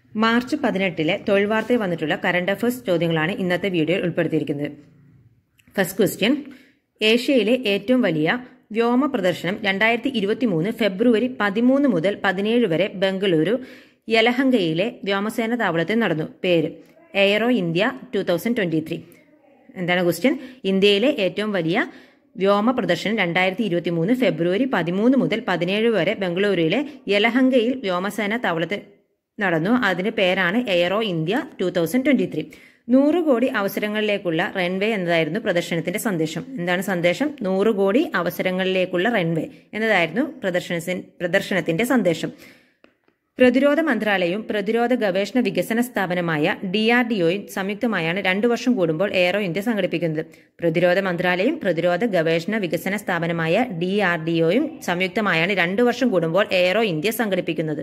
March പതിനെട്ടിലെ തൊഴിൽ വാർത്തയിൽ വന്നിട്ടുള്ള കറണ്ട് അഫയേഴ്സ് ചോദ്യങ്ങളാണ് ഇന്നത്തെ വീഡിയോയിൽ ഉൾപ്പെടുത്തിയിരിക്കുന്നത് ഫസ്റ്റ് ക്വസ്റ്റ്യൻ ഏഷ്യയിലെ ഏറ്റവും വലിയ വ്യോമ പ്രദർശനം രണ്ടായിരത്തി ഇരുപത്തി മൂന്ന് ഫെബ്രുവരി പതിമൂന്ന് മുതൽ പതിനേഴ് വരെ ബംഗളൂരു യലഹങ്കയിലെ വ്യോമസേന താവളത്തിൽ നടന്നു പേര് Aero India two thousand twenty three എന്താണ് ക്വസ്റ്റ്യൻ ഇന്ത്യയിലെ ഏറ്റവും വലിയ വ്യോമ പ്രദർശനം രണ്ടായിരത്തി ഇരുപത്തി മൂന്ന് ഫെബ്രുവരി പതിമൂന്ന് മുതൽ പതിനേഴ് വരെ ബംഗളൂരുവിലെ യലഹങ്കയിൽ വ്യോമസേന താവളത്തിൽ നടന്നു അതിന്റെ പേരാണ് Aero India two thousand twenty three നൂറ് കോടി അവസരങ്ങളിലേക്കുള്ള റൺവേ എന്നതായിരുന്നു പ്രദർശനത്തിന്റെ സന്ദേശം എന്താണ് സന്ദേശം നൂറ് കോടി അവസരങ്ങളിലേക്കുള്ള റൺവേ എന്നതായിരുന്നു പ്രദർശന പ്രദർശനത്തിന്റെ സന്ദേശം പ്രതിരോധ മന്ത്രാലയവും പ്രതിരോധ ഗവേഷണ വികസന സ്ഥാപനമായ ഡി ആർ ഡി ഒയും സംയുക്തമായാണ് രണ്ടു വർഷം കൂടുമ്പോൾ എയറോ ഇന്ത്യ സംഘടിപ്പിക്കുന്നത് പ്രതിരോധ മന്ത്രാലയം പ്രതിരോധ ഗവേഷണ വികസന സ്ഥാപനമായ ഡി ആർ ഡി ഒയും സംയുക്തമായാണ് രണ്ടു വർഷം കൂടുമ്പോൾ എയറോ ഇന്ത്യ സംഘടിപ്പിക്കുന്നത്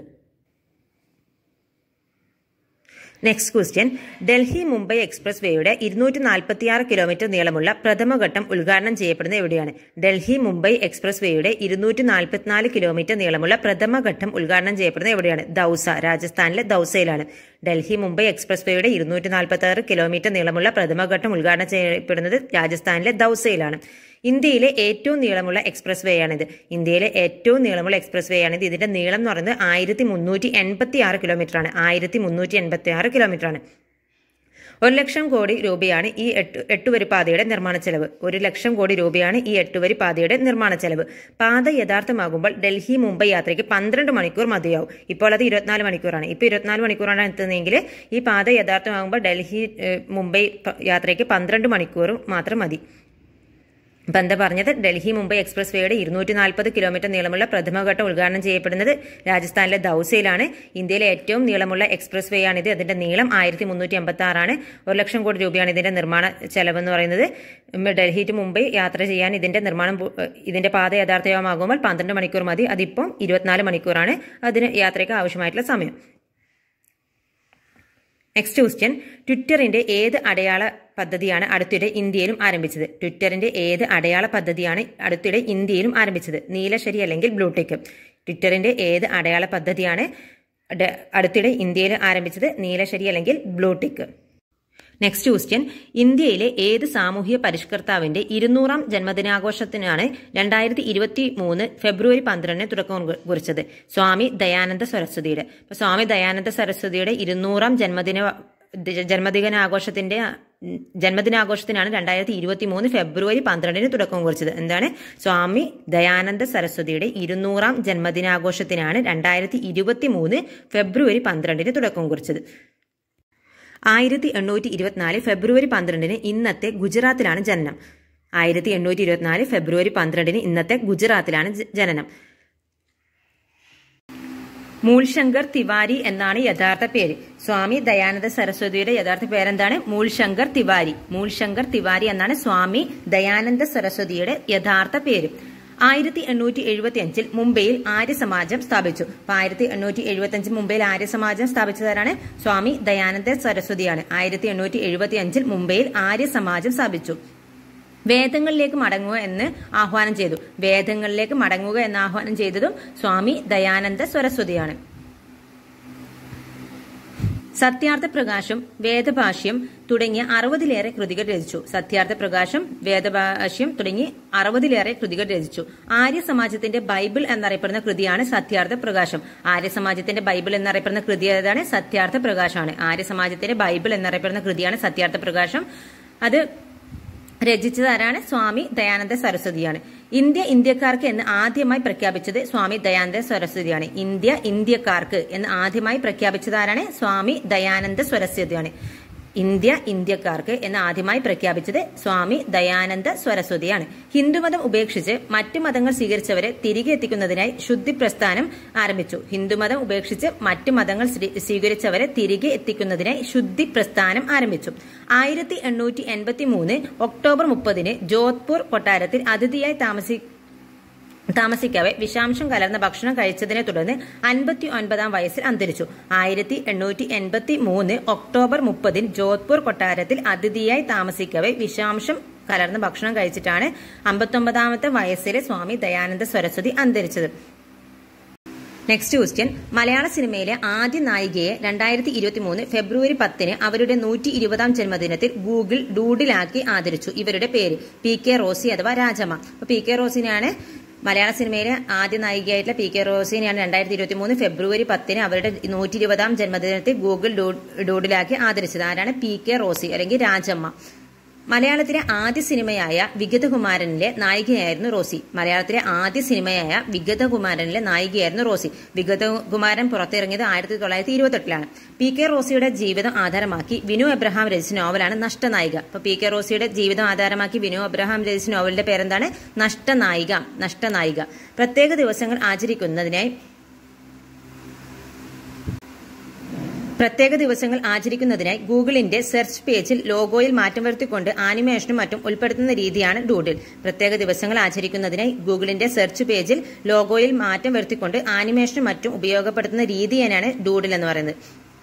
next question Delhi Mumbai express വേയുടെ ഇരുന്നൂറ്റി നാൽപ്പത്തിയാറ് കിലോമീറ്റർ നീളമുള്ള പ്രഥമഘട്ടം ഉദ്ഘാടനം ചെയ്യപ്പെടുന്നത് എവിടെയാണ് ഡൽഹി മുംബൈ എക്സ്പ്രസ് വേയുടെ ഇരുന്നൂറ്റി നാൽപ്പത്തിനാല് കിലോമീറ്റർ നീളമുള്ള പ്രഥമഘട്ടം ഉദ്ഘാടനം ചെയ്യപ്പെടുന്നത് എവിടെയാണ് ദൌസ രാജസ്ഥാനിലെ ദൌസയിലാണ് ഡൽഹി മുംബൈ എക്സ്പ്രസ് വേയുടെ ഇരുന്നൂറ്റി നാൽപ്പത്തി ആറ് കിലോമീറ്റർ നീളമുള്ള പ്രഥമഘട്ടം ഉദ്ഘാടനം ചെയ്യപ്പെടുന്നത് രാജസ്ഥാനിലെ ദൌസയിലാണ് ഇന്ത്യയിലെ ഏറ്റവും നീളമുള്ള എക്സ്പ്രസ് വേ ആണിത് ഇന്ത്യയിലെ ഏറ്റവും നീളമുള്ള എക്സ്പ്രസ് വേ ആണിത് ഇതിന്റെ നീളം എന്ന് പറയുന്നത് ആയിരത്തി മുന്നൂറ്റി എൺപത്തി ആറ് കിലോമീറ്റർ ആണ് ആയിരത്തി മുന്നൂറ്റി എൺപത്തി ആറ് കിലോമീറ്റർ ആണ് ഒരു ലക്ഷം കോടി രൂപയാണ് ഈ എട്ട് എട്ടുവരി പാതയുടെ നിർമ്മാണ ചെലവ് ഒരു ലക്ഷം കോടി രൂപയാണ് ഈ എട്ടുവരി പാതയുടെ നിർമ്മാണ ചെലവ് പാത യാഥാർത്ഥമാകുമ്പോൾ ഡൽഹി മുംബൈ യാത്രയ്ക്ക് പന്ത്രണ്ട് മണിക്കൂർ മതിയാവും ഇപ്പോൾ അത് ഇരുപത്തിനാല് മണിക്കൂറാണ് ഇപ്പോൾ ഇരുപത്തിനാല് മണിക്കൂറാണ് എത്തുന്നതെങ്കിൽ ഈ പാത യഥാർത്ഥമാകുമ്പോൾ ഡൽഹി മുംബൈ യാത്രയ്ക്ക് പന്ത്രണ്ട് മണിക്കൂർ മാത്രം മതി ഇപ്പം എന്താ പറഞ്ഞത് ഡൽഹി മുംബൈ എക്സ്പ്രസ് വേയുടെ ഇരുന്നൂറ്റി നാൽപ്പത് കിലോമീറ്റർ നീളമുള്ള പ്രഥമഘട്ടം ഉദ്ഘാടനം ചെയ്യപ്പെടുന്നത് രാജസ്ഥാനിലെ ദൌസയിലാണ് ഇന്ത്യയിലെ ഏറ്റവും നീളമുള്ള എക്സ്പ്രസ് വേ ആണിത് അതിന്റെ നീളം ആയിരത്തി മുന്നൂറ്റി എൺപത്തി ആറാണ് ഒരു ലക്ഷം കോടി രൂപയാണ് ഇതിന്റെ നിർമ്മാണ ചെലവെന്ന് പറയുന്നത് ഡൽഹി ടു മുംബൈ യാത്ര ചെയ്യാൻ ഇതിന്റെ നിർമ്മാണം ഇതിന്റെ പാത യാഥാർത്ഥ്യമാകുമ്പോൾ പന്ത്രണ്ട് മണിക്കൂർ മതി അതിപ്പം ഇരുപത്തിനാല് മണിക്കൂറാണ് അതിന് യാത്രയ്ക്ക് ആവശ്യമായിട്ടുള്ള സമയം നെക്സ്റ്റ് ക്വസ്റ്റ്യൻ ട്വിറ്ററിന്റെ ഏത് അടയാള പദ്ധതിയാണ് അടുത്തിടെ ഇന്ത്യയിലും ആരംഭിച്ചത് ട്വിറ്ററിന്റെ ഏത് അടയാള പദ്ധതിയാണ് അടുത്തിടെ ഇന്ത്യയിലും ആരംഭിച്ചത് നീലശരി അല്ലെങ്കിൽ ബ്ലൂടെക് ട്വിറ്ററിന്റെ ഏത് അടയാള പദ്ധതിയാണ് അടുത്തിടെ ഇന്ത്യയിൽ ആരംഭിച്ചത് നീലശരി അല്ലെങ്കിൽ ബ്ലൂടെക് നെക്സ്റ്റ് ക്വസ്റ്റ്യൻ ഇന്ത്യയിലെ ഏത് സാമൂഹ്യ പരിഷ്കർത്താവിന്റെ ഇരുന്നൂറാം ജന്മദിനാഘോഷത്തിനാണ് രണ്ടായിരത്തി ഇരുപത്തി മൂന്ന് ഫെബ്രുവരി പന്ത്രണ്ടിന് തുടക്കം കുറിച്ചത് സ്വാമി ദയാനന്ദ സരസ്വതിയുടെ സ്വാമി ദയാനന്ദ സരസ്വതിയുടെ ഇരുന്നൂറാം ജന്മദിന ജന്മദിനാഘോഷത്തിന്റെ ജന്മദിനാഘോഷത്തിനാണ് രണ്ടായിരത്തി ഇരുപത്തി മൂന്ന് ഫെബ്രുവരി പന്ത്രണ്ടിന് തുടക്കം കുറിച്ചത് എന്താണ് സ്വാമി ദയാനന്ദ സരസ്വതിയുടെ ഇരുന്നൂറാം ജന്മദിനാഘോഷത്തിനാണ് രണ്ടായിരത്തി ഇരുപത്തി മൂന്ന് ഫെബ്രുവരി പന്ത്രണ്ടിന് തുടക്കം കുറിച്ചത് ആയിരത്തി എണ്ണൂറ്റി ഇരുപത്തിനാല് ഫെബ്രുവരി പന്ത്രണ്ടിന് ഇന്നത്തെ ഗുജറാത്തിലാണ് ജനനം ആയിരത്തി എണ്ണൂറ്റി ഇരുപത്തിനാല് ഫെബ്രുവരി പന്ത്രണ്ടിന് ഇന്നത്തെ ഗുജറാത്തിലാണ് ജനനം മൂൾശങ്കർ തിവാരി എന്നാണ് യഥാർത്ഥ പേര് സ്വാമി ദയാനന്ദ സരസ്വതിയുടെ യഥാർത്ഥ പേരെന്താണ് മൂൾശങ്കർ തിവാരി മൂൾശങ്കർ തിവാരി എന്നാണ് സ്വാമി ദയാനന്ദ സരസ്വതിയുടെ യഥാർത്ഥ പേര് ആയിരത്തി എണ്ണൂറ്റി എഴുപത്തി അഞ്ചിൽ മുംബൈയിൽ ആര്യസമാജം സ്ഥാപിച്ചു അപ്പൊ ആയിരത്തി എണ്ണൂറ്റി എഴുപത്തി അഞ്ചിൽ മുംബൈയിൽ ആര്യസമാജം സ്ഥാപിച്ചതാരാണ് സ്വാമി ദയാനന്ദ സരസ്വതിയാണ് ആയിരത്തി എണ്ണൂറ്റി എഴുപത്തി അഞ്ചിൽ മുംബൈയിൽ ആര്യസമാജം സ്ഥാപിച്ചു വേദങ്ങളിലേക്ക് മടങ്ങുക എന്ന് ആഹ്വാനം ചെയ്തു വേദങ്ങളിലേക്ക് മടങ്ങുക എന്ന് ആഹ്വാനം ചെയ്തതും സ്വാമി ദയാനന്ദ സരസ്വതിയാണ് സത്യാർത്ഥ പ്രകാശം വേദഭാഷ്യം തുടങ്ങിയ അറുപതിലേറെ കൃതികൾ രചിച്ചു സത്യാർത്ഥ പ്രകാശം വേദഭാഷ്യം തുടങ്ങി അറുപതിലേറെ കൃതികൾ രചിച്ചു ആര്യ സമാജത്തിന്റെ ബൈബിൾ എന്നറിയപ്പെടുന്ന കൃതിയാണ് സത്യാർത്ഥ പ്രകാശം ആര്യ സമാജത്തിന്റെ ബൈബിൾ എന്നറിയപ്പെടുന്ന കൃതി ഏതാണ് സത്യാർത്ഥ പ്രകാശമാണ് ആര്യ സമാജത്തിന്റെ ബൈബിൾ എന്നറിയപ്പെടുന്ന കൃതിയാണ് സത്യാർത്ഥ പ്രകാശം അത് രചിച്ചത് ആരാണ് സ്വാമി ദയാനന്ദ സരസ്വതിയാണ് ഇന്ത്യ ഇന്ത്യക്കാർക്ക് എന്ന് ആദ്യമായി പ്രഖ്യാപിച്ചത് സ്വാമി ദയാനന്ദ സരസ്വതിയാണ് ഇന്ത്യ ഇന്ത്യക്കാർക്ക് എന്ന് ആദ്യമായി പ്രഖ്യാപിച്ചത് ആരാണ് സ്വാമി ദയാനന്ദ സരസ്വതിയാണ് ഇന്ത്യ ഇന്ത്യക്കാർക്ക് എന്ന് ആദ്യമായി പ്രഖ്യാപിച്ചത് സ്വാമി ദയാനന്ദ സരസ്വതിയാണ് ഹിന്ദുമതം ഉപേക്ഷിച്ച് മറ്റു മതങ്ങൾ സ്വീകരിച്ചവരെ തിരികെ എത്തിക്കുന്നതിനായി ശുദ്ധി പ്രസ്ഥാനം ആരംഭിച്ചു ഹിന്ദുമതം ഉപേക്ഷിച്ച് മറ്റു മതങ്ങൾ സ്വീകരിച്ചവരെ തിരികെ എത്തിക്കുന്നതിനായി ശുദ്ധി പ്രസ്ഥാനം ആരംഭിച്ചു ആയിരത്തി എണ്ണൂറ്റി എൺപത്തി മൂന്ന് ഒക്ടോബർ മുപ്പതിന് ജോധ്പൂർ കൊട്ടാരത്തിൽ അതിഥിയായി താമസി താമസിക്കവെ വിഷാംശം കലർന്ന ഭക്ഷണം കഴിച്ചതിനെ തുടർന്ന് അൻപത്തി ഒൻപതാം വയസ്സിൽ അന്തരിച്ചു ആയിരത്തി എണ്ണൂറ്റി എൺപത്തി മൂന്ന് ഒക്ടോബർ മുപ്പതിന് ജോധ്പൂർ കൊട്ടാരത്തിൽ അതിഥിയായി താമസിക്കവെ വിഷാംശം കലർന്ന ഭക്ഷണം കഴിച്ചിട്ടാണ് അമ്പത്തൊമ്പതാമത്തെ വയസ്സിലെ സ്വാമി ദയാനന്ദ സരസ്വതി അന്തരിച്ചത് നെക്സ്റ്റ് ക്വസ്റ്റ്യൻ മലയാള സിനിമയിലെ ആദ്യ നായികയെ രണ്ടായിരത്തി ഇരുപത്തി മൂന്ന് ഫെബ്രുവരി പത്തിന് അവരുടെ നൂറ്റി ഇരുപതാം ജന്മദിനത്തിൽ ഗൂഗിൾ ഡൂഡിലാക്കി ആദരിച്ചു ഇവരുടെ പേര് പി കെ റോസി അഥവാ രാജമ്മ അപ്പൊ പി കെ റോസിനെയാണ് മലയാള സിനിമയിലെ ആദ്യ നായികയായിട്ടുള്ള പി കെ റോസിനെയാണ് രണ്ടായിരത്തി ഇരുപത്തി മൂന്ന് ഫെബ്രുവരി പത്തിന് അവരുടെ നൂറ്റി ഇരുപതാം ജന്മദിനത്തിൽ ഗൂഗിൾ ഡൂഡിലാക്കി ആദരിച്ചത് ആരാണ് പി കെ റോസി അല്ലെങ്കിൽ രാജമ്മ മലയാളത്തിലെ ആദ്യ സിനിമയായ വിഗതകുമാരനിലെ നായികയായിരുന്നു റോസി മലയാളത്തിലെ ആദ്യ സിനിമയായ വിഗതകുമാരനിലെ നായികയായിരുന്നു റോസി വിഗതകുമാരൻ പുറത്തിറങ്ങിയത് ആയിരത്തി തൊള്ളായിരത്തി ഇരുപത്തെട്ടിലാണ് പി കെ റോസിയുടെ ജീവിതം ആധാരമാക്കി വിനു എബ്രഹാം രചിച്ച നോവലാണ് നഷ്ടനായിക അപ്പൊ പി കെ റോസിയുടെ ജീവിതം ആധാരമാക്കി വിനു എബ്രഹാം രചിച്ച നോവലിന്റെ പേരെന്താണ് നഷ്ടനായിക നഷ്ടനായിക പ്രത്യേക ദിവസങ്ങൾ ആചരിക്കുന്നതിനായി പ്രത്യേക ദിവസങ്ങൾ ആചരിക്കുന്നതിനായി ഗൂഗിളിന്റെ സെർച്ച് പേജിൽ ലോഗോയിൽ മാറ്റം വരുത്തിക്കൊണ്ട് ആനിമേഷനും മറ്റും ഉൾപ്പെടുത്തുന്ന രീതിയാണ് ഡൂഡിൽ പ്രത്യേക ദിവസങ്ങൾ ആചരിക്കുന്നതിനായി ഗൂഗിളിന്റെ സെർച്ച് പേജിൽ ലോഗോയിൽ മാറ്റം വരുത്തിക്കൊണ്ട് ആനിമേഷനും മറ്റും ഉപയോഗപ്പെടുത്തുന്ന രീതി തന്നെയാണ് ഡൂഡിൽ എന്ന് പറയുന്നത്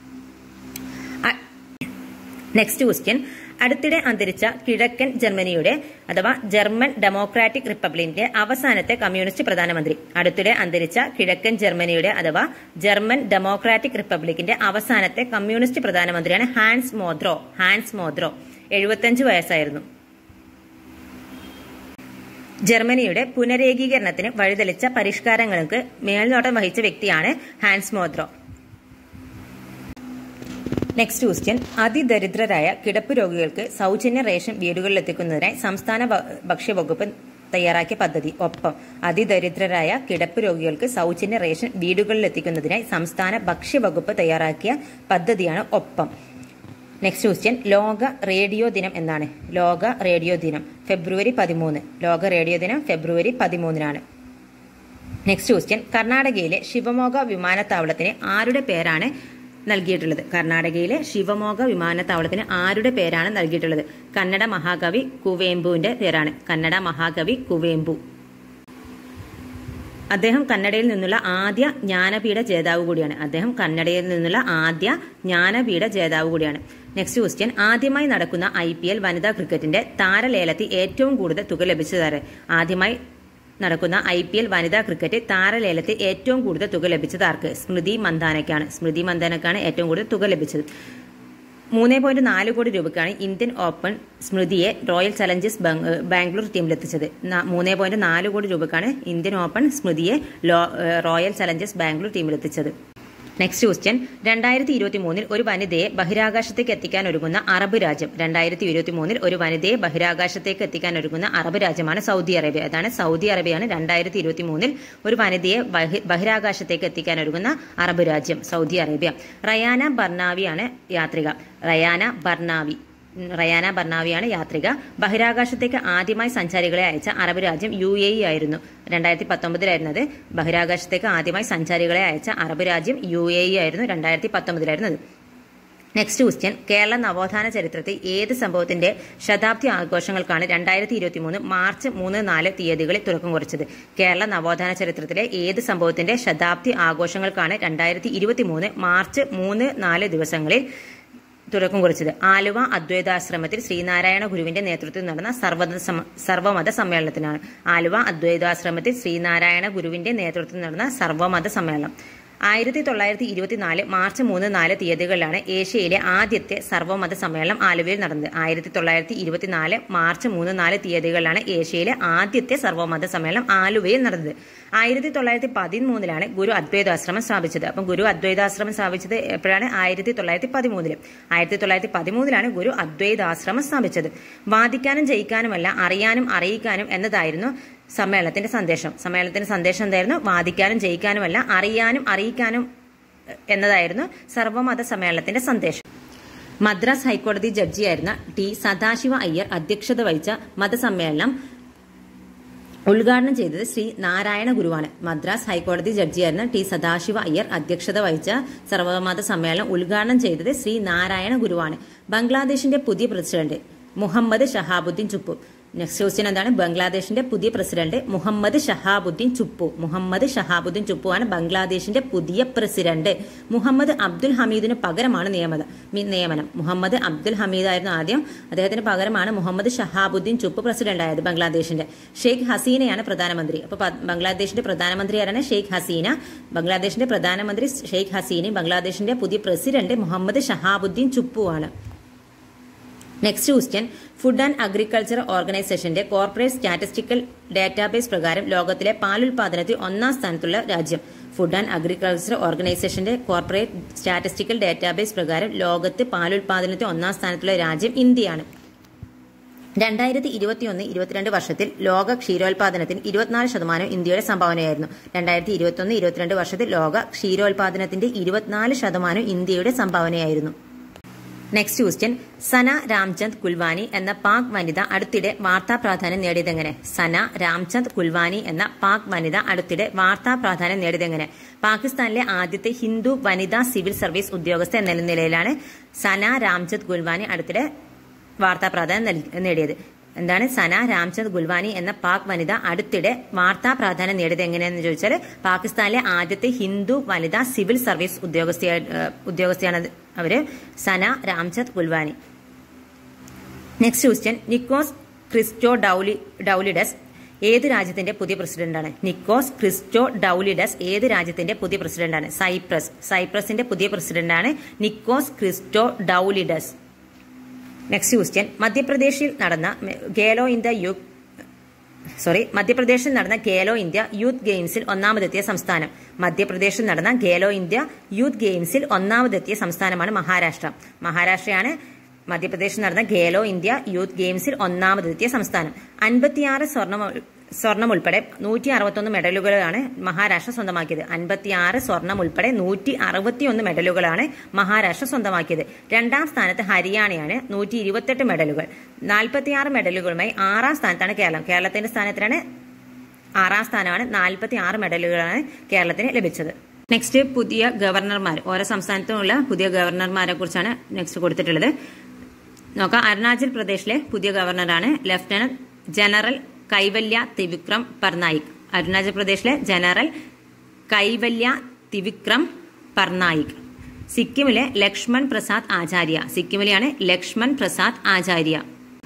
നെക്സ്റ്റ് ക്വസ്റ്റ്യൻ അടുത്തിടെ അന്തരിച്ച കിഴക്കൻ ജർമ്മനിയുടെ അഥവാ ജർമ്മൻ ഡെമോക്രാറ്റിക് റിപ്പബ്ലിക്കിന്റെ അവസാനത്തെ കമ്മ്യൂണിസ്റ്റ് പ്രധാനമന്ത്രി അടുത്തിടെ അന്തരിച്ച കിഴക്കൻ ജർമ്മനിയുടെ അഥവാ ജർമ്മൻ ഡെമോക്രാറ്റിക് റിപ്പബ്ലിക്കിന്റെ അവസാനത്തെ കമ്മ്യൂണിസ്റ്റ് പ്രധാനമന്ത്രിയാണ് ഹാൻസ് മോദ്രോ ഹാൻസ് മോദ്രോ എഴുപത്തിയഞ്ച് വയസ്സായിരുന്നു ജർമ്മനിയുടെ പുനരേകീകരണത്തിന് വഴിതെളിച്ച പരിഷ്കാരങ്ങൾക്ക് മേൽനോട്ടം വഹിച്ച വ്യക്തിയാണ് ഹാൻസ് മോദ്രോ നെക്സ്റ്റ് ക്വസ്റ്റ്യൻ അതിദരിദ്രരായ കിടപ്പ് രോഗികൾക്ക് സൗജന്യ റേഷൻ വീടുകളിലെത്തിക്കുന്നതിനായി സംസ്ഥാന ഭക്ഷ്യവകുപ്പ് തയ്യാറാക്കിയ പദ്ധതി ഒപ്പം അതിദരിദ്രരായ കിടപ്പ് രോഗികൾക്ക് സൗജന്യ റേഷൻ വീടുകളിലെത്തിക്കുന്നതിനായി സംസ്ഥാന ഭക്ഷ്യവകുപ്പ് തയ്യാറാക്കിയ പദ്ധതിയാണ് ഒപ്പം നെക്സ്റ്റ് ക്വസ്റ്റ്യൻ ലോക റേഡിയോ ദിനം എന്നാണ് ലോക റേഡിയോ ദിനം ഫെബ്രുവരി പതിമൂന്ന് ലോക റേഡിയോ ദിനം ഫെബ്രുവരി പതിമൂന്നിനാണ് നെക്സ്റ്റ് ക്വസ്റ്റ്യൻ കർണാടകയിലെ ശിവമോഗ വിമാനത്താവളത്തിന് ആരുടെ പേരാണ് നൽകിയിട്ടുള്ളത് കർണാടകയിലെ ശിവമോഗ വിമാനത്താവളത്തിന് ആരുടെ പേരാണ് നൽകിയിട്ടുള്ളത് കന്നഡ മഹാകവി കുവേംബുവിന്റെ പേരാണ് കന്നഡ മഹാകവി കുവേംബു അദ്ദേഹം കന്നഡയിൽ നിന്നുള്ള ആദ്യ ജ്ഞാനപീഠ ജേതാവ് കൂടിയാണ് അദ്ദേഹം കന്നഡയിൽ നിന്നുള്ള ആദ്യ ജ്ഞാനപീഠ ജേതാവ് കൂടിയാണ് നെക്സ്റ്റ് ക്വസ്റ്റ്യൻ ആദ്യമായി നടക്കുന്ന ഐ പി എൽ വനിതാ ക്രിക്കറ്റിന്റെ താരലേലത്തിൽ ഏറ്റവും കൂടുതൽ തുക ലഭിച്ചതാര് ആദ്യമായി നടക്കുന്ന ഐ പി എൽ വനിതാ ക്രിക്കറ്റ് താരലേലത്തിൽ ഏറ്റവും കൂടുതൽ തുക ലഭിച്ചത് ആർക്ക് സ്മൃതി മന്ദാനയ്ക്കാണ് സ്മൃതി മന്ദാനക്കാണ് ഏറ്റവും കൂടുതൽ തുക ലഭിച്ചത് മൂന്ന് പോയിന്റ് നാല് കോടി രൂപയ്ക്കാണ് ഇന്ത്യൻ ഓപ്പൺ സ്മൃതിയെ റോയൽ ചലഞ്ചേഴ്സ് ബാംഗ്ലൂർ ടീമിലെത്തിച്ചത് മൂന്ന് പോയിന്റ് നാല് കോടി രൂപയ്ക്കാണ് ഇന്ത്യൻ ഓപ്പൺ സ്മൃതിയെ റോയൽ ചലഞ്ചേഴ്സ് ബാംഗ്ലൂർ ടീമിലെത്തിച്ചത് നെക്സ്റ്റ് ക്വസ്റ്റ്യൻ രണ്ടായിരത്തി ഇരുപത്തി മൂന്നിൽ ഒരു വനിതയെ ബഹിരാകാശത്തേക്ക് എത്തിക്കാൻ ഒരുങ്ങുന്ന അറബ് രാജ്യം രണ്ടായിരത്തി ഇരുപത്തി മൂന്നിൽ ഒരു വനിതയെ ബഹിരാകാശത്തേക്ക് എത്തിക്കാൻ ഒരുങ്ങുന്ന അറബ് രാജ്യമാണ് സൗദി അറേബ്യ അതാണ് സൗദി അറേബ്യയാണ് രണ്ടായിരത്തി ഇരുപത്തി മൂന്നിൽ ഒരു വനിതയെ ബഹിരാകാശത്തേക്ക് എത്തിക്കാൻ ഒരുങ്ങുന്ന അറബ് രാജ്യം സൗദി അറേബ്യ റയാന ബർണാവിയാണ് യാത്രിക റയാന ബർണാവി റയാന ബർണാവിയാണ് യാത്രിക ബഹിരാകാശത്തേക്ക് ആദ്യമായി സഞ്ചാരികളെ അയച്ച അറബ് രാജ്യം യു എ ഇ ആയിരുന്നു രണ്ടായിരത്തി പത്തൊമ്പതിലായിരുന്നത് ബഹിരാകാശത്തേക്ക് ആദ്യമായി സഞ്ചാരികളെ അയച്ച അറബ് രാജ്യം യു എ ഇ ആയിരുന്നു രണ്ടായിരത്തി പത്തൊമ്പതിലായിരുന്നത് നെക്സ്റ്റ് ക്വസ്റ്റ്യൻ കേരള നവോത്ഥാന ചരിത്രത്തിൽ ഏത് സംഭവത്തിന്റെ ശതാബ്ദി ആഘോഷങ്ങൾക്കാണ് രണ്ടായിരത്തി ഇരുപത്തി മൂന്ന് മാർച്ച് മൂന്ന് നാല് തീയതികളിൽ തുടക്കം കുറിച്ചത് കേരള നവോത്ഥാന ചരിത്രത്തിലെ ഏത് സംഭവത്തിന്റെ ശതാബ്ദി ആഘോഷങ്ങൾക്കാണ് രണ്ടായിരത്തി ഇരുപത്തി മൂന്ന് മാർച്ച് മൂന്ന് നാല് ദിവസങ്ങളിൽ തുടക്കം കുറിച്ചത് ആലുവ അദ്വൈതാശ്രമത്തിൽ ശ്രീനാരായണ ഗുരുവിന്റെ നേതൃത്വത്തിൽ നടന്ന സർവമത സർവമത സമ്മേളനത്തിനാണ് ആലുവ അദ്വൈതാശ്രമത്തിൽ ശ്രീനാരായണ ഗുരുവിന്റെ നേതൃത്വത്തിൽ നടന്ന സർവമത സമ്മേളനം ആയിരത്തി തൊള്ളായിരത്തി ഇരുപത്തിനാല് മാർച്ച് മൂന്ന് നാല് തീയതികളിലാണ് ഏഷ്യയിലെ ആദ്യത്തെ സർവ്വമത സമ്മേളനം ആലുവയിൽ നടന്നത് ആയിരത്തി തൊള്ളായിരത്തി ഇരുപത്തിനാല് മാർച്ച് മൂന്ന് നാല് തീയതികളിലാണ് ഏഷ്യയിലെ ആദ്യത്തെ സർവ്വമത സമ്മേളനം ആലുവയിൽ നടന്നത് ആയിരത്തി തൊള്ളായിരത്തി പതിമൂന്നിലാണ് ഗുരു അദ്വൈതാശ്രമം സ്ഥാപിച്ചത് അപ്പം ഗുരു അദ്വൈതാശ്രമം സ്ഥാപിച്ചത് എപ്പോഴാണ് ആയിരത്തി തൊള്ളായിരത്തി പതിമൂന്നില് ആയിരത്തി തൊള്ളായിരത്തി പതിമൂന്നിലാണ് ഗുരു അദ്വൈതാശ്രമം സ്ഥാപിച്ചത് വാദിക്കാനും ജയിക്കാനുമല്ല അറിയാനും അറിയിക്കാനും എന്നതായിരുന്നു സമ്മേളനത്തിന്റെ സന്ദേശം സമ്മേളനത്തിന്റെ സന്ദേശം എന്തായിരുന്നു വാദിക്കാനും ജയിക്കാനുമല്ല അറിയാനും അറിയിക്കാനും എന്നതായിരുന്നു സർവമത സമ്മേളനത്തിന്റെ സന്ദേശം മദ്രാസ് ഹൈക്കോടതി ജഡ്ജിയായിരുന്ന ടി സദാശിവ അയ്യർ അധ്യക്ഷത വഹിച്ച മതസമ്മേളനം ഉദ്ഘാടനം ചെയ്തത് ശ്രീ നാരായണ ഗുരുവാണ് മദ്രാസ് ഹൈക്കോടതി ജഡ്ജിയായിരുന്ന ടി സദാശിവ അയ്യർ അധ്യക്ഷത വഹിച്ച സർവമത സമ്മേളനം ഉദ്ഘാടനം ചെയ്തത് ശ്രീ നാരായണ ഗുരുവാണ് ബംഗ്ലാദേശിന്റെ പുതിയ president Mohammed Shahabuddin Chuppu next question എന്താണ് ബംഗ്ലാദേശിന്റെ പുതിയ പ്രസിഡന്റ് മുഹമ്മദ് ഷഹാബുദ്ദീൻ ചുപ്പു മുഹമ്മദ് ഷഹാബുദ്ദീൻ ചുപ്പു ആണ് ബംഗ്ലാദേശിന്റെ പുതിയ പ്രസിഡന്റ് മുഹമ്മദ് അബ്ദുൽ ഹമീദിന് പകരമാണ് നിയമനം മി- നിയമനം മുഹമ്മദ് അബ്ദുൽ ഹമീദ് ആയിരുന്നു ആദ്യം അദ്ദേഹത്തിന് പകരമാണ് മുഹമ്മദ് ഷഹാബുദ്ദീൻ ചുപ്പു പ്രസിഡന്റ് ആയത് ബംഗ്ലാദേശിന്റെ ഷെയ്ഖ് ഹസീനയാണ് പ്രധാനമന്ത്രി അപ്പോൾ പ- ബംഗ്ലാദേശിന്റെ പ്രധാനമന്ത്രി ആരാണ് ഷെയ്ഖ് ഹസീന ബംഗ്ലാദേശിന്റെ പ്രധാനമന്ത്രി ഷെയ്ഖ് ഹസീനയും ബംഗ്ലാദേശിന്റെ പുതിയ പ്രസിഡന്റ് മുഹമ്മദ് ഷഹാബുദ്ദീൻ ചുപ്പു ആണ് next question food and agriculture ഓർഗനൈസേഷന്റെ കോർപ്പറേറ്റ് സ്റ്റാറ്റിസ്റ്റിക്കൽ ഡാറ്റാബേസ് പ്രകാരം ലോകത്തിലെ പാലുൽപാദനത്തിൽ ഒന്നാം സ്ഥാനത്തുള്ള രാജ്യം ഫുഡ് ആൻഡ് അഗ്രികൾച്ചർ ഓർഗനൈസേഷന്റെ കോർപ്പറേറ്റ് സ്റ്റാറ്റിസ്റ്റിക്കൽ ഡാറ്റാബേസ് പ്രകാരം ലോകത്ത് പാലുൽപാദനത്തിൽ ഒന്നാം സ്ഥാനത്തുള്ള രാജ്യം ഇന്ത്യയാണ് രണ്ടായിരത്തി ഇരുപത്തിയൊന്ന് ഇരുപത്തിരണ്ട് വർഷത്തിൽ ലോക ക്ഷീരോത്പാദനത്തിന് ഇരുപത്തിനാല് ശതമാനം ഇന്ത്യയുടെ സംഭാവനയായിരുന്നു രണ്ടായിരത്തി ഇരുപത്തിയൊന്ന് ഇരുപത്തിരണ്ട് വർഷത്തിൽ ലോക ക്ഷീരോത്പാദനത്തിന്റെ ഇരുപത്തിനാല് ശതമാനം ഇന്ത്യയുടെ സംഭാവനയായിരുന്നു നെക്സ്റ്റ് ക്വസ്റ്റ്യൻ സന രാംചന്ദ് കുൽവാനി എന്ന പാക് വനിത അടുത്തിടെ വാർത്താ പ്രാധാന്യം നേടിയതെങ്ങനെ സന രാംചന്ദ് കുൽവാനി എന്ന പാക് വനിത അടുത്തിടെ വാർത്താ പ്രാധാന്യം നേടിയതെങ്ങനെ പാകിസ്ഥാനിലെ ആദ്യത്തെ ഹിന്ദു വനിതാ സിവിൽ സർവീസ് ഉദ്യോഗസ്ഥ എന്ന നിലയിലാണ് സന രാംചന്ദ് കുൽവാനി അടുത്തിടെ വാർത്താ പ്രാധാന്യം നൽകി- നേടിയത് എന്താണ് സന രാംചന്ദ് ഗുൽവാനി എന്ന പാക് വനിത അടുത്തിടെ വാർത്താ പ്രാധാന്യം നേടിയത് എങ്ങനെയെന്ന് ചോദിച്ചാൽ പാകിസ്ഥാനിലെ ആദ്യത്തെ ഹിന്ദു വനിതാ സിവിൽ സർവീസ് ഉദ്യോഗസ്ഥ ഉദ്യോഗസ്ഥയാണ് അത്. അവര് Sana Ramchand Gulwani next question Nikos Christodoulides ഏത് രാജ്യത്തിന്റെ പുതിയ പ്രസിഡന്റാണ് നിക്കോസ് ക്രിസ്റ്റോ ഡൌലിഡസ് ഏത് രാജ്യത്തിന്റെ പുതിയ പ്രസിഡന്റാണ് സൈപ്രസ് സൈപ്രസിന്റെ പുതിയ പ്രസിഡന്റാണ് Nikos Christodoulides next question മധ്യപ്രദേശിൽ നടന്ന ഗേലോ ഇന്ത്യ യൂത്ത് സോറി മധ്യപ്രദേശിൽ നടന്ന ഖേലോ ഇന്ത്യ യൂത്ത് ഗെയിംസിൽ ഒന്നാമതെത്തിയ സംസ്ഥാനം മധ്യപ്രദേശിൽ നടന്ന ഖേലോ ഇന്ത്യ യൂത്ത് ഗെയിംസിൽ ഒന്നാമതെത്തിയ സംസ്ഥാനമാണ് മഹാരാഷ്ട്ര മഹാരാഷ്ട്രയാണ് മധ്യപ്രദേശിൽ നടന്ന ഖേലോ ഇന്ത്യ യൂത്ത് ഗെയിംസിൽ ഒന്നാമതെത്തിയ സംസ്ഥാനം അൻപത്തിയാറ് സ്വർണം സ്വർണം ഉൾപ്പെടെ നൂറ്റി അറുപത്തൊന്ന് മെഡലുകളാണ് മഹാരാഷ്ട്ര സ്വന്തമാക്കിയത് അൻപത്തിയാറ് സ്വർണം ഉൾപ്പെടെ നൂറ്റി അറുപത്തിയൊന്ന് മെഡലുകളാണ് മഹാരാഷ്ട്ര സ്വന്തമാക്കിയത് രണ്ടാം സ്ഥാനത്ത് ഹരിയാനയാണ് നൂറ്റി ഇരുപത്തെട്ട് മെഡലുകൾ നാൽപ്പത്തിയാറ് മെഡലുകളുമായി ആറാം സ്ഥാനത്താണ് കേരളം കേരളത്തിന്റെ സ്ഥാനത്തിലാണ് ആറാം സ്ഥാനമാണ് നാൽപ്പത്തി ആറ് മെഡലുകളാണ് കേരളത്തിന് ലഭിച്ചത് നെക്സ്റ്റ് പുതിയ ഗവർണർമാർ ഓരോ സംസ്ഥാനത്തുമുള്ള പുതിയ ഗവർണർമാരെ കുറിച്ചാണ് നെക്സ്റ്റ് കൊടുത്തിട്ടുള്ളത് നോക്കാം അരുണാചൽ പ്രദേശിലെ പുതിയ ഗവർണറാണ് ലഫ്റ്റനന്റ് ജനറൽ കൈവല്യ ത്രിവിക്രം പർനായിക് അരുണാചൽ പ്രദേശിലെ ജനറൽ കൈവല്യ ത്രിവിക്രം പർനായിക് സിക്കിമിലെ ലക്ഷ്മൺ പ്രസാദ് ആചാര്യ സിക്കിമിലെയാണ് ലക്ഷ്മൺ പ്രസാദ് ആചാര്യ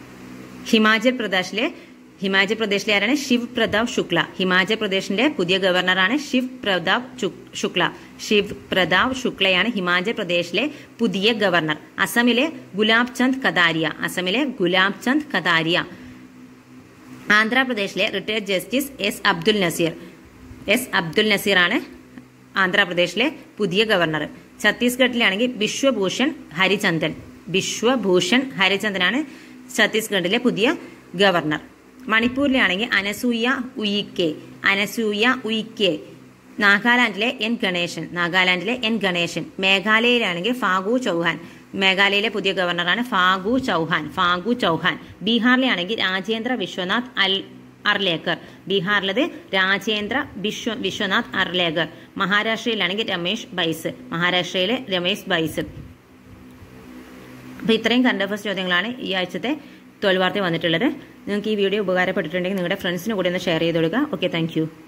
ഹിമാചൽ പ്രദേശിലെ ഹിമാചൽ പ്രദേശിലെ ആരാണ് ശിവ് പ്രതാപ് ശുക്ല ഹിമാചൽ പ്രദേശിന്റെ പുതിയ ഗവർണറാണ് ശിവ് പ്രതാപ് ചു- ശുക്ല ശിവ് പ്രതാപ് ശുക്ലയാണ് ഹിമാചൽ പ്രദേശിലെ പുതിയ ഗവർണർ അസമിലെ ഗുലാബ് ചന്ദ് കതാരിയ അസമിലെ ഗുലാബ് ചന്ദ് കതാരിയ ആന്ധ്രാപ്രദേശിലെ retired justice S Abdul Nazeer S Abdul Nazeer ആണ് ആന്ധ്രാപ്രദേശിലെ പുതിയ ഗവർണർ ഛത്തീസ്ഗഡിലാണെങ്കിൽ ബിശ്വഭൂഷൺ ഹരിചന്ദൻ ബിശ്വഭൂഷൺ ഹരിചന്ദനാണ് ഛത്തീസ്ഗഡിലെ പുതിയ ഗവർണർ മണിപ്പൂരിലാണെങ്കിൽ അനസൂയ ഉയിക്കെ അനസൂയ ഉയിക്കെ നാഗാലാൻഡിലെ എൻ ഗണേശൻ നാഗാലാൻഡിലെ എൻ ഗണേശൻ മേഘാലയയിലാണെങ്കിൽ ഫാഗു ചൗഹാൻ മേഘാലയയിലെ പുതിയ ഗവർണറാണ് ഫാഗു ചൗഹാൻ ഫാഗു ചൗഹാൻ ബീഹാറിലാണെങ്കിൽ രാജേന്ദ്ര വിശ്വനാഥ് അൽ അർലേക്കർ ബീഹാറിലത് രാജേന്ദ്ര വിശ്വ വിശ്വനാഥ് അർലേക്കർ മഹാരാഷ്ട്രയിലാണെങ്കിൽ രമേശ് ബൈസ് മഹാരാഷ്ട്രയിലെ രമേശ് ബൈസ് അപ്പോൾ ഇത്രയും കറണ്ട് അഫയേഴ്സ് ചോദ്യങ്ങളാണ് ഈ ആഴ്ചത്തെ തൊഴിൽ വാർത്ത വന്നിട്ടുള്ളത് നിങ്ങൾക്ക് ഈ വീഡിയോ ഉപകാരപ്പെട്ടിട്ടുണ്ടെങ്കിൽ നിങ്ങളുടെ ഫ്രണ്ട്സിന് കൂടി ഒന്ന് ഷെയർ ചെയ്ത് കൊടുക്കുക ഓക്കെ താങ്ക്